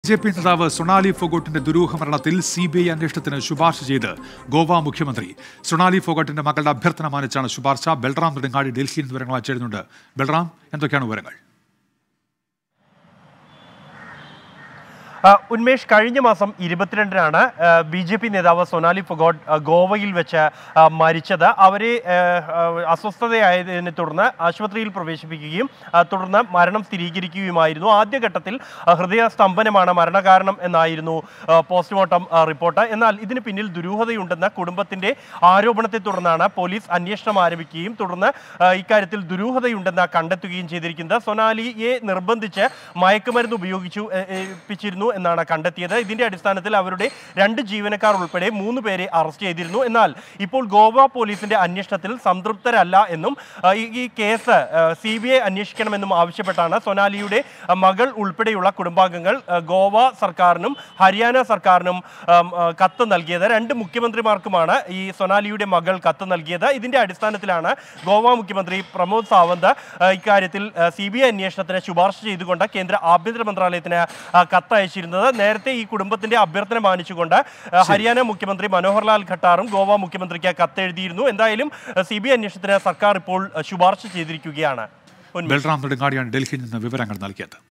B J P നേതാവ് സൊണാലി ഫോഗോട്ടിന്റെ ദുരൂഹ മരണത്തിൽ സി ബി ഐ അന്വേഷണത്തിന് ശുപാർശ ചെയ്ത് ഗോവ മുഖ്യമന്ത്രി സൊണാലി ഫോഗോട്ടിന്റെ മകളുടെ അഭ്യർത്ഥന മാനിച്ചാണ് ശുപാർശ ബൽറാം നെടുങ്ങാടി ഡൽഹിയിൽ നിന്ന് വിവരങ്ങൾ അയച്ചിരുന്നുണ്ട് ബൽറാം എന്തൊക്കെയാണ് വിവരങ്ങൾ ആ, ഉന്മേഷ് കഴിഞ്ഞ മാസം ഇരുപത്തിരണ്ടിനാണ് ബി ജെ പി നേതാവ് സൊനാലി ഫൊഗോട്ട് ആ, ഗോവയിൽ വെച്ച് ആ, മരിച്ചത് അവരെ ആ, ആ, അസ്വസ്ഥതയായതിനെ തുടർന്ന് ആശുപത്രിയിൽ പ്രവേശിപ്പിക്കുകയും ആ, തുടർന്ന് മരണം സ്ഥിരീകരിക്കുകയുമായിരുന്നു ആദ്യഘട്ടത്തിൽ ആ, ഹൃദയ സ്തംഭനമാണ് മരണകാരണം എന്നായിരുന്നു ആ, പോസ്റ്റ്മോർട്ടം ആ, റിപ്പോർട്ട് എന്നാൽ ഇതിന് പിന്നിൽ ദുരൂഹതയുണ്ടെന്ന കുടുംബത്തിന്റെ ആരോപണത്തെ തുടർന്നാണ് പോലീസ് അന്വേഷണം ആരംഭിക്കുകയും തുടർന്ന് ആ, ഇക്കാര്യത്തിൽ ദുരൂഹതയുണ്ടെന്ന് കണ്ടെത്തുകയും ചെയ്തിരിക്കുന്നത് സൊനാലിയെ നിർബന്ധിച്ച് മയക്കുമരുന്ന് ഉപയോഗിച്ചു ഏ, ഏൽപ്പിച്ചിരുന്നു എന്നാണ് കണ്ടെത്തിയത് ഇതിന്റെ അടിസ്ഥാനത്തിൽ അവരുടെ രണ്ട് ജീവനക്കാർ ഉൾപ്പെടെ മൂന്ന് പേരെ അറസ്റ്റ് ചെയ്തിരുന്നു എന്നാൽ ഇപ്പോൾ ഗോവ പോലീസിന്റെ അന്വേഷണത്തിൽ സംതൃപ്തരല്ല എന്നും ആ, ഈ- ഈ കേസ് സി ബി ഐ അന്വേഷിക്കണമെന്നും ആവശ്യപ്പെട്ടാണ് സൊനാലിയുടെ ആ, മകൾ ഉൾപ്പെടെയുള്ള കുടുംബാംഗങ്ങൾ ആ, ഗോവ സർക്കാരിനും ഹരിയാന സർക്കാരിനും ആം, ആ, കത്ത് നൽകിയത് രണ്ട് മുഖ്യമന്ത്രിമാർക്കുമാണ് ഈ സൊനാലിയുടെ മകൾ കത്ത് നൽകിയത് ഇതിന്റെ അടിസ്ഥാനത്തിലാണ് ഗോവ മുഖ്യമന്ത്രി പ്രമോദ് സാവന്ത് ആ, ഇക്കാര്യത്തിൽ സി ബി ഐ അന്വേഷണത്തിന് ശുപാർശ ചെയ്തുകൊണ്ട് കേന്ദ്ര ആഭ്യന്തര മന്ത്രാലയത്തിന് ആ, കത്ത് അയച്ചിരുന്നത് നേരത്തെ ഈ കുടുംബത്തിന്റെ അഭ്യർത്ഥന മാനിച്ചുകൊണ്ട് ആ, ഹരിയാന മുഖ്യമന്ത്രി മനോഹർലാൽ ഖട്ടാറും ഗോവ മുഖ്യമന്ത്രിക്ക് കത്തെഴുതിയിരുന്നു എന്തായാലും സി ബി ഐ അന്വേഷണത്തിന് സർക്കാർ ഇപ്പോൾ ആ, ശുപാർശ ചെയ്തിരിക്കുകയാണ് ഉന്മേഷ്. ബൽറാം നെടുങ്ങാടിയാണ് ഡൽഹിയിൽ നിന്ന് വിവരങ്ങൾ നൽകിയത്